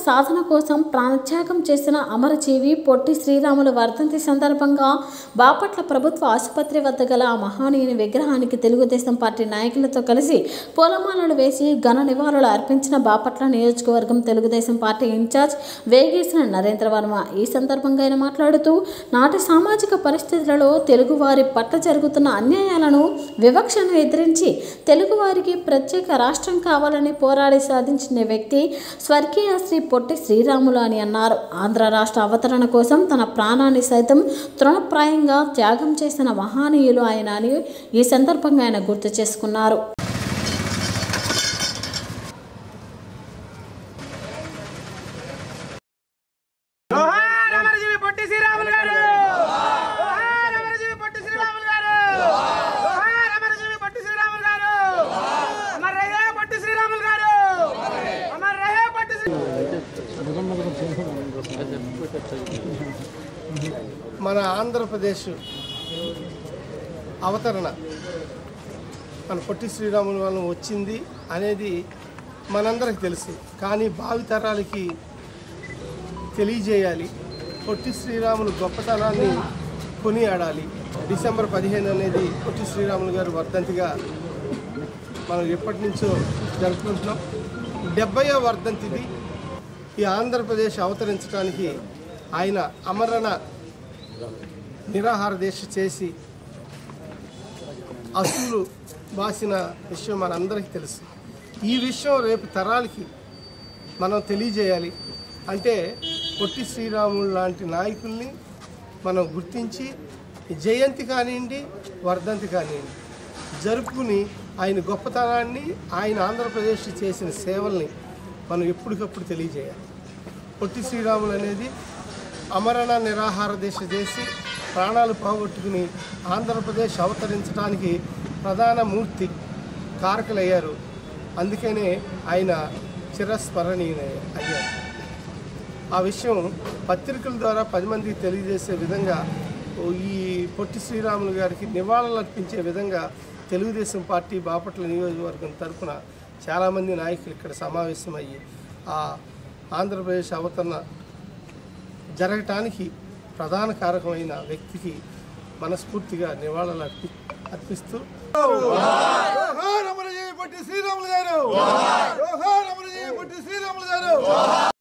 సాధన కోసం ప్రాణత్యాగం చేసిన అమరజీవి పొట్టి శ్రీరాములు వర్ధంతి సందర్భంగా బాపట్ల ప్రభుత్వ ఆసుపత్రి వద్ద గల ఆ మహానీయుని విగ్రహానికి తెలుగుదేశం పార్టీ నాయకులతో కలిసి పూలమాలలు వేసి ఘన నివాళులు అర్పించిన బాపట్ల నియోజకవర్గం తెలుగుదేశం పార్టీ ఇన్ఛార్జ్ వేగేసిన నరేంద్ర వర్మ ఈ సందర్భంగా ఆయన మాట్లాడుతూ నాటి సామాజిక పరిస్థితులలో తెలుగువారి పట్ల జరుగుతున్న అన్యాయాలను వివక్షను ఎదిరించి తెలుగువారికి ప్రత్యేక రాష్ట్రం కావాలని పోరాడి సాధించిన వ్యక్తి స్వర్గీయ శ్రీ పొట్టి శ్రీరాములు అని అన్నారు ఆంధ్ర రాష్ట్ర అవతరణ కోసం తన ప్రాణాన్ని సైతం తృణప్రాయంగా త్యాగం చేసిన మహానీయులు ఆయన అని ఈ సందర్భంగా ఆయన గుర్తు చేసుకున్నారు జోహార్ అమరజీవి పొట్టి శ్రీరాములు గారు జోహార్ అమరజీవి పొట్టి శ్రీరాములు గారు జోహార్ అమరజీవి పొట్టి శ్రీరాములు గారు అమర్ రహే పొట్టి శ్రీరాములు గారు అమర్ రహే పొట్టి శ్రీ మన ఆంధ్రప్రదేశ్ అవతరణ మన పొట్టి శ్రీరాముల వలన వచ్చింది అనేది మనందరికి తెలుసు కానీ భావితరాలకి తెలియజేయాలి పొట్టి శ్రీరాములు గొప్పతనాన్ని కొనియాడాలి డిసెంబర్ పదిహేను అనేది పొట్టి శ్రీరాములు గారు వర్ధంతిగా మనం ఎప్పటి నుంచో జరుపుకుంటున్నాం డెబ్బయో వర్ధంతిది ఈ ఆంధ్రప్రదేశ్ అవతరించడానికి ఆయన అమరణ నిరాహార దీక్ష చేసి అసలు బాసిన విషయం మనందరికీ తెలుసు ఈ విషయం రేపు తరాలకి మనం తెలియజేయాలి అంటే పొట్టి శ్రీరాములు లాంటి నాయకుల్ని మనం గుర్తించి జయంతి కానివ్వండి వర్ధంతి కానివ్వండి జరుపుకుని ఆయన గొప్పతనాన్ని ఆయన ఆంధ్రప్రదేశ్ చేసిన సేవల్ని మనం ఎప్పటికప్పుడు తెలియజేయాలి పొట్టి శ్రీరాములు అనేది అమరణ నిరాహార దీక్ష చేసి ప్రాణాలు పోగొట్టుకుని ఆంధ్రప్రదేశ్ అవతరించడానికి ప్రధాన మూర్తి కారకులయ్యారు అందుకనే ఆయన చిరస్మరణీయ అయ్యారు ఆ విషయం పత్రికల ద్వారా పది మందికి తెలియజేసే విధంగా ఓ ఈ పొట్టి శ్రీరాములు గారికి నివాళులు అర్పించే విధంగా తెలుగుదేశం పార్టీ బాపట్ల నియోజకవర్గం తరఫున చాలామంది నాయకులు ఇక్కడ సమావేశమయ్యి ఆ ఆంధ్రప్రదేశ్ అవతరణ జరగటానికి ప్రధాన కారకమైన వ్యక్తికి మనస్ఫూర్తిగా నివాళులు అర్పి అర్పిస్తూ జోహార్ అమరజీవి పొట్టి శ్రీరాములు గారు జోహార్ అమరజీవి పొట్టి శ్రీరాములు గారు